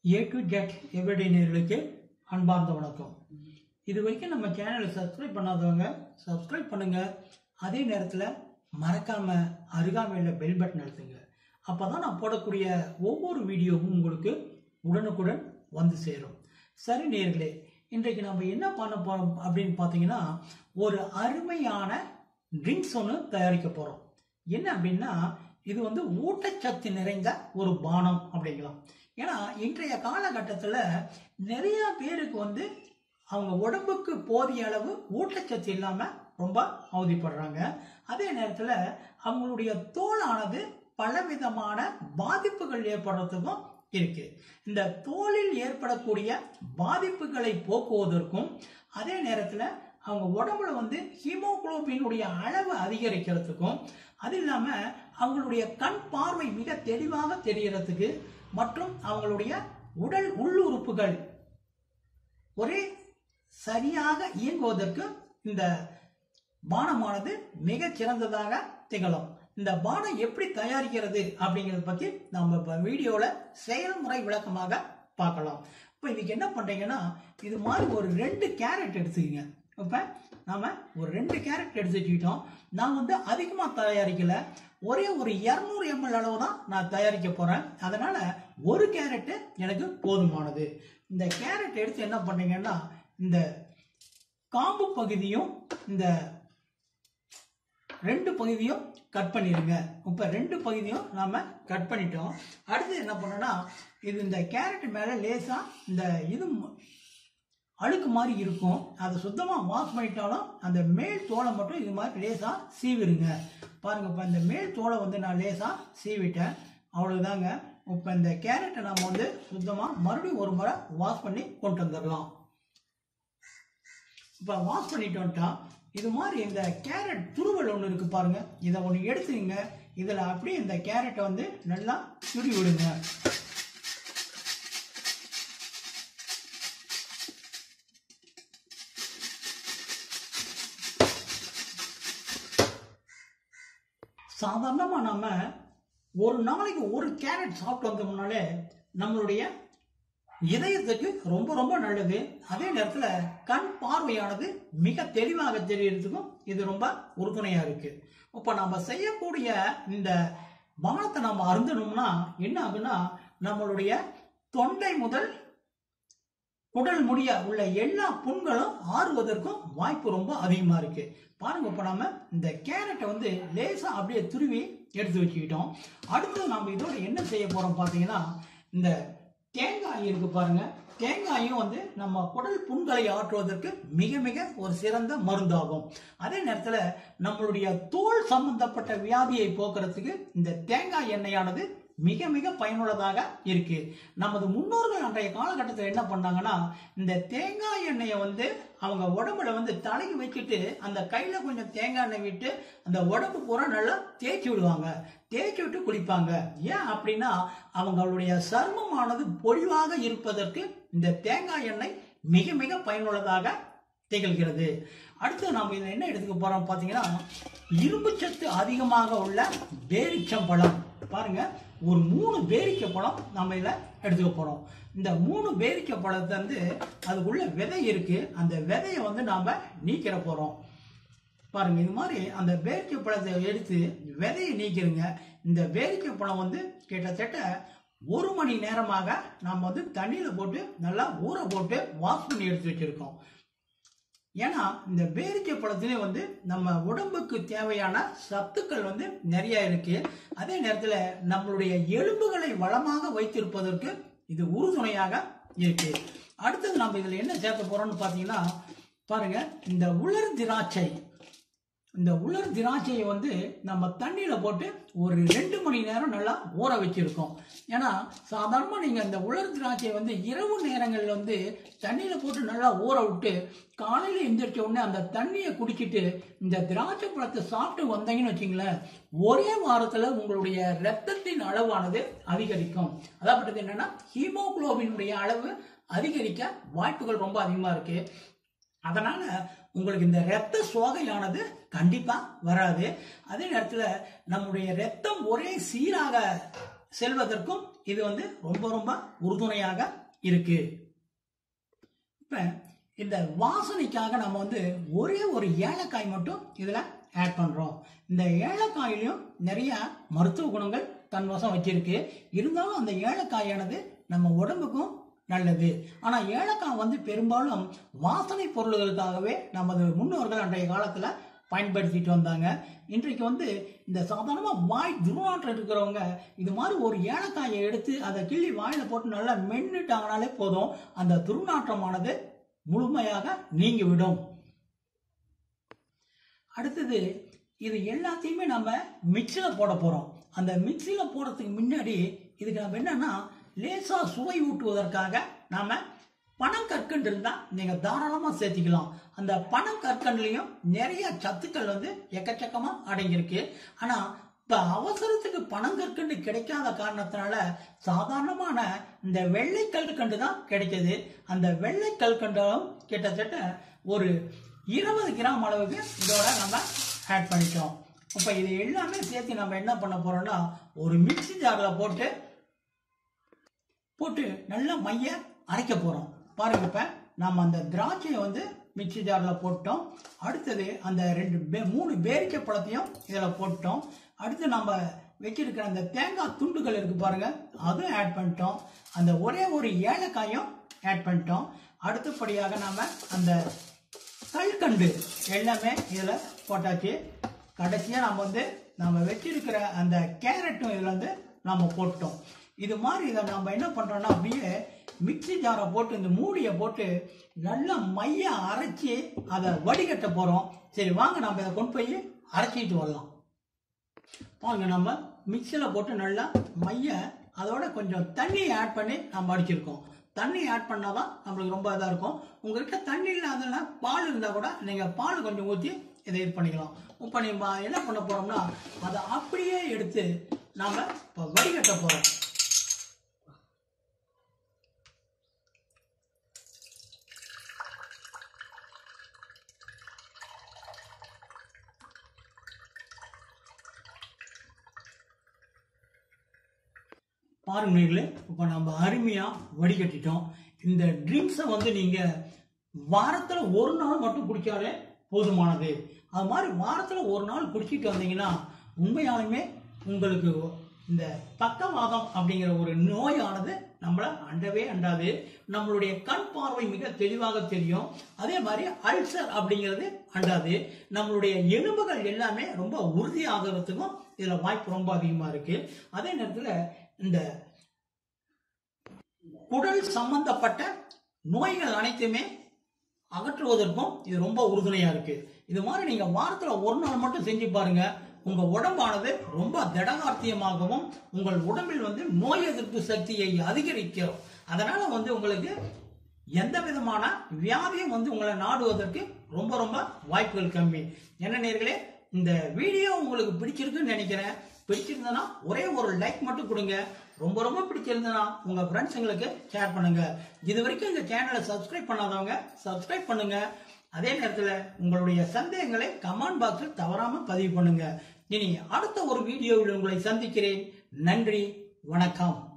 A to Z everyday நேர்களுக்கு அன்பார்ந்த வணக்கம் இது வரைக்கும் நம்ம சேனலை சப்ஸ்கிரைப் பண்ணாதவங்க சப்ஸ்கிரைப் பண்ணுங்க அதே நேரத்தில் மறக்காம அருகாமையில் பெல் பட்டன் அழுத்துங்க அப்போ தான் நான் போடக்கூடிய ஒவ்வொரு வீடியோவும் உங்களுக்கு உடனுக்குடன் வந்து சேரும் சரி நேர்களே இன்றைக்கு நம்ம என்ன பண்ண போறோம் அப்படின்னு பார்த்தீங்கன்னா ஒரு அருமையான ட்ரிங்க்ஸ் ஒன்று தயாரிக்க போகிறோம் என்ன அப்படின்னா இது வந்து ஊட்டச்சத்து நிறைந்த ஒரு பானம் அப்படிங்கலாம் ஏன்னா இன்றைய காலகட்டத்தில் நிறைய பேருக்கு வந்து அவங்க உடம்புக்கு போதிய அளவு ஊட்டச்சத்து இல்லாமல் ரொம்ப அவதிப்படுறாங்க அதே நேரத்தில் அவங்களுடைய தோலானது பலவிதமான பாதிப்புகள் ஏற்படுறதுக்கும் இருக்கு இந்த தோலில் ஏற்படக்கூடிய பாதிப்புகளை போக்குவதற்கும் அதே நேரத்தில் அவங்க உடம்புல வந்து ஹீமோகுளோபினுடைய அளவு அதிகரிக்கிறதுக்கும் அது இல்லாமல் அவங்களுடைய கண் பார்வை மிக தெளிவாக தெரியறதுக்கு மற்றும் அவங்களுடைய உடல் உள்ளுறுப்புகள் ஒரே சரியாக இயங்குவதற்கு இந்த பானமானது மிக சிறந்ததாக திகழும் இந்த பானம் எப்படி தயாரிக்கிறது அப்படிங்கறத பத்தி நம்ம இப்ப வீடியோல செயல்முறை விளக்கமாக பார்க்கலாம் இப்போ இதுக்கு என்ன பண்றீங்கன்னா இது மாதிரி ஒரு ரெண்டு கேரட் எடுத்துக்கங்க இப்போ நாம ஒரு ரெண்டு கேரட் எடுத்து வச்சுக்கிட்டோம் நான் வந்து அதிகமாக தயாரிக்கல ஒரே ஒரு இரநூறு எம்எல் அளவு தான் நான் தயாரிக்க போறேன் அதனால ஒரு கேரட்டு எனக்கு போதுமானது இந்த கேரட் எடுத்து என்ன பண்ணீங்கன்னா இந்த காம்பு பகுதியும் இந்த ரெண்டு பகுதியும் கட் பண்ணிடுங்க இப்போ ரெண்டு பகுதியும் நாம கட் பண்ணிட்டோம் அடுத்து என்ன பண்ணோம்னா இது இந்த கேரட் மேலே லேசாக இந்த இது ம- அழுக்கு மாதிரி இருக்கும் அதை சுத்தமாக வாஷ் பண்ணிட்டாலும் அந்த மேல் தோலை மட்டும் இது மாதிரி லேசாக சீவிடுங்க பாருங்க இப்போ இந்த மேல் தோலை வந்து நான் லேசாக சீவிட்டேன் அவ்வளவுதாங்க இப்போ இந்த கேரட்டை நம்ம வந்து சுத்தமாக மறுபடியும் ஒரு முறை வாஷ் பண்ணி கொண்டு வந்துடலாம் இப்போ வாஷ் பண்ணிட்டு வந்துட்டோம் இது மாதிரி இந்த கேரட் துருவல் ஒன்று இருக்கு பாருங்க இதை ஒன்று எடுத்துங்க இதில் அப்படியே இந்த கேரட்டை வந்து நல்லா துருவி விடுங்க சாதாரணமாக நம்ம ஒரு நாளைக்கு ஒரு கேரட் சாப்பிட்டு வந்தோம்னாலே நம்மளுடைய இதயத்துக்கு ரொம்ப ரொம்ப நல்லது அதே நேரத்தில் கண் பார்வையானது மிக தெளிவாக தெரியறதுக்கும் இது ரொம்ப உறுதுணையா இருக்கு இப்போ நம்ம செய்யக்கூடிய இந்த பானத்தை நம்ம அருந்தணும்னா என்ன ஆகுன்னா நம்மளுடைய தொண்டை முதல் குடல் முடிய உள்ள எல்லா புண்களும் ஆறுவதற்கும் வாய்ப்பு ரொம்ப அதிகமா இருக்கு பாருங்க இப்ப நம்ம இந்த கேரட்டை வந்து லேசா அப்படியே துருவி எடுத்து வச்சுக்கிட்டோம் அடுத்து நம்ம இதோட என்ன செய்ய போறோம் பாத்தீங்கன்னா இந்த தேங்காய் இருக்கு பாருங்க தேங்காயும் வந்து நம்ம குடல் புண்களை ஆற்றுவதற்கு மிக மிக ஒரு சிறந்த மருந்தாகும் அதே நேரத்தில் நம்மளுடைய தோல் சம்பந்தப்பட்ட வியாதியை போக்குறதுக்கு இந்த தேங்காய் எண்ணெயானது மிக மிக பயனுள்ளதாக இருக்கு நமது முன்னோர்கள் அன்றைய காலகட்டத்தில் என்ன பண்ணாங்கன்னா இந்த தேங்காய் எண்ணெயை வந்து அவங்க உடம்புல வந்து தலைக்கு வச்சுட்டு அந்த கையில கொஞ்சம் தேங்காய் எண்ணெய் விட்டு அந்த உடம்பு பூரா நல்லா தேய்ச்சி விடுவாங்க தேய்ச்சி விட்டு குளிப்பாங்க ஏன் அப்படின்னா அவங்களுடைய சர்மமானது பொலிவாக இருப்பதற்கு இந்த தேங்காய் எண்ணெய் மிக மிக பயனுள்ளதாக திகழ்கிறது அடுத்து நாம் இதில் என்ன எடுத்துக்க போறோம் பார்த்தீங்கன்னா இரும்பு சத்து அதிகமாக உள்ள பேரிச்சம்பழம் பாருங்க ஒரு மூணு பேரிச்சை பழம் நம்ம இதில் எடுத்துக்க போறோம் இந்த மூணு பேரிச்சை பழத்தை வந்து அதுக்குள்ள விதை இருக்கு அந்த விதையை வந்து நாம நீக்கிற போறோம் பாருங்க இது மாதிரி அந்த பேரிக்கை பழத்தை எடுத்து விதையை நீக்கிருங்க இந்த பேரிக்கை பழம் வந்து கிட்டத்தட்ட ஒரு மணி நேரமாக நாம் வந்து தண்ணியில போட்டு நல்லா ஊற போட்டு வாஷ் பண்ணி எடுத்து வச்சிருக்கோம் ஏன்னா இந்த பேரிக்கை பழத்திலே வந்து நம்ம உடம்புக்கு தேவையான சத்துக்கள் வந்து நிறைய இருக்கு அதே நேரத்தில் நம்மளுடைய எலும்புகளை வளமாக வைத்திருப்பதற்கு இது உறுதுணையாக இருக்கு அடுத்தது நம்ம இதில் என்ன சேர்க்க போறோம்னு பார்த்தீங்கன்னா பாருங்க இந்த உலர் திராட்சை இந்த உலர் திராட்சையை வந்து நம்ம தண்ணியில் போட்டு ஒரு ரெண்டு மணி நேரம் நல்லா ஊற வச்சிருக்கோம் ஏன்னா சாதாரணமாக நீங்கள் இந்த உலர் திராட்சையை வந்து இரவு நேரங்களில் வந்து தண்ணியில் போட்டு நல்லா ஊற விட்டு காலையில் எந்திரிச்ச உடனே அந்த தண்ணியை குடிச்சிட்டு இந்த திராட்சை பழத்தை சாப்பிட்டு வந்தீங்கன்னு வச்சிங்களேன் ஒரே வாரத்தில் உங்களுடைய ரத்தத்தின் அளவானது அதிகரிக்கும் அதாவது என்னன்னா ஹீமோகுளோபினுடைய அளவு அதிகரிக்க வாய்ப்புகள் ரொம்ப அதிகமாக இருக்கு அதனால உங்களுக்கு இந்த இரத்த சோகையானது கண்டிப்பா வராது அதே நேரத்தில் நம்முடைய ரத்தம் ஒரே சீராக செல்வதற்கும் இது வந்து ரொம்ப ரொம்ப உறுதுணையாக இருக்கு இப்ப இந்த வாசனைக்காக நம்ம வந்து ஒரே ஒரு ஏலக்காய் மட்டும் இதுல ஆட் பண்றோம் இந்த ஏலக்காயிலையும் நிறைய மருத்துவ குணங்கள் தன் வசம் வச்சிருக்கு இருந்தாலும் அந்த ஏலக்காயானது நம்ம உடம்புக்கும் நல்லது ஆனா ஏலக்காய் வந்து பெரும்பாலும் வாசனை பொருள்களுக்காகவே நமது முன்னோர்கள் அன்றைய காலத்துல பயன்படுத்திட்டு வந்தாங்க இன்றைக்கு வந்து இந்த சாதாரணமா வாய் துர்நாற்றம் இருக்கிறவங்க இது மாதிரி ஒரு ஏலக்காயை எடுத்து அதை கிள்ளி வாயில போட்டு நல்லா மென்னுட்டாங்கனாலே போதும் அந்த துர்நாற்றமானது முழுமையாக நீங்கிவிடும் அடுத்தது இது எல்லாத்தையுமே நம்ம மிக்சியில் போட போறோம் அந்த மிக்சியில் போடுறதுக்கு முன்னாடி இதுக்கு நம்ம என்னன்னா லேசா சுவை ஊட்டுவதற்காக நாம பனங்கற்கண்டு இருந்தா நீங்க தாராளமா சேர்த்திக்கலாம் அந்த பனங்கற்கண்டுலயும் நிறைய சத்துக்கள் வந்து எக்கச்சக்கமா அடங்கியிருக்கு ஆனா இப்ப அவசரத்துக்கு பனங்கற்கண்டு கிடைக்காத காரணத்தினால சாதாரணமான இந்த வெள்ளை கல்கண்டு தான் கிடைக்குது அந்த வெள்ளை கல்கண்டும் கிட்டத்தட்ட ஒரு இருபது கிராம் அளவுக்கு இதோட நம்ம ஆட் பண்ணிட்டோம் இப்போ இது எல்லாமே சேர்த்து நம்ம என்ன பண்ண போறோம்னா ஒரு மிக்ஸி ஜாரில் போட்டு போட்டு நல்லா மைய அரைக்க போறோம் பாருங்க இப்ப நம்ம அந்த திராட்சையை வந்து மிக்ஸி ஜாரில் போட்டோம் அடுத்தது அந்த ரெண்டு பே- மூணு பேரிக்கை பழத்தையும் இதில் போட்டோம் அடுத்து நம்ம வச்சிருக்கிற அந்த தேங்காய் துண்டுகள் இருக்கு பாருங்க அதுவும் ஆட் பண்ணிட்டோம் அந்த ஒரே ஒரு ஏலக்காயும் ஆட் பண்ணிட்டோம் அடுத்தபடியாக நாம அந்த கல்கண்டு எல்லாமே இதில் போட்டாச்சு கடைசியாக நம்ம வந்து நம்ம வச்சிருக்கிற அந்த கேரட்டும் இதில் வந்து நம்ம போட்டோம் இது மாதிரி இதை நம்ம என்ன பண்ணுறோம்னா அப்படியே மிக்ஸி ஜாரை போட்டு இந்த மூடியை போட்டு நல்லா மைய அரைச்சி அதை வடிகட்ட போகிறோம் சரி வாங்க நம்ம இதை கொண்டு போய் அரைச்சிட்டு வரலாம் பாருங்க நம்ம மிக்சியில் போட்டு நல்லா மைய அதோட கொஞ்சம் தண்ணி ஆட் பண்ணி நம்ம அடிச்சிருக்கோம் தண்ணி ஆட் பண்ணாதான் நம்மளுக்கு ரொம்ப இதாக இருக்கும் உங்ககிட்ட தண்ணி இல்லாதனா பால் இருந்தால் கூட நீங்கள் பால் கொஞ்சம் ஊற்றி இதை இது பண்ணிக்கலாம் இப்போ நம்ம என்ன பண்ண போறோம்னா அதை அப்படியே எடுத்து நாம இப்போ வடிகட்ட போறோம் பாருங்க நேர்களே இப்போ நம்ம அருமையா வடிகட்டிட்டோம் இந்த ட்ரிங்க்ஸை வந்து நீங்க வாரத்துல ஒரு நாள் மட்டும் குடிச்சாலே போதுமானது அது மாதிரி வாரத்துல ஒரு நாள் குடிச்சிட்டு வந்தீங்கன்னா உண்மையாலுமே உங்களுக்கு இந்த பக்கவாதம் அப்படிங்கிற ஒரு நோயானது நம்மள அண்டவே அண்டாது நம்மளுடைய கண் பார்வை மிக தெளிவாக தெரியும் அதே மாதிரி அல்சர் அப்படிங்கிறது அண்டாது நம்மளுடைய எலும்புகள் எல்லாமே ரொம்ப உறுதியாகிறதுக்கும் இதுல வாய்ப்பு ரொம்ப அதிகமா இருக்கு அதே நேரத்துல இந்த குடல் சம்பந்தப்பட்ட நோய்கள் அனைத்துமே அகற்றுவதற்கும் இது ரொம்ப உறுதுணையா இருக்கு இது மாதிரி நீங்க வாரத்துல ஒரு நாள் மட்டும் செஞ்சு பாருங்க உங்க உடம்பானது ரொம்ப திடகார்த்தியமாகவும் உங்கள் உடம்பில் வந்து நோய் எதிர்ப்பு சக்தியை அதிகரிக்கும் அதனால வந்து உங்களுக்கு எந்த விதமான வியாதியும் வந்து உங்களை நாடுவதற்கு ரொம்ப ரொம்ப வாய்ப்புகள் கம்மி என்ன நேர்களே இந்த வீடியோ உங்களுக்கு பிடிச்சிருக்குன்னு நினைக்கிறேன் பிடிச்சிருந்தனா ஒரே ஒரு லைக் மட்டும் கொடுங்க ரொம்ப ரொம்ப பிடிச்சிருந்தனா உங்க ஃப்ரெண்ட்ஸுங்களுக்கு ஷேர் பண்ணுங்க இது வரைக்கும் இந்த சேனலை சப்ஸ்கிரைப் பண்ணாதவங்க சப்ஸ்கிரைப் பண்ணுங்க அதே நேரத்தில் உங்களுடைய சந்தேகங்களை கமெண்ட் பாக்ஸில் தவறாம பதிவு பண்ணுங்க இனி அடுத்த ஒரு வீடியோவில் உங்களை சந்திக்கிறேன் நன்றி வணக்கம்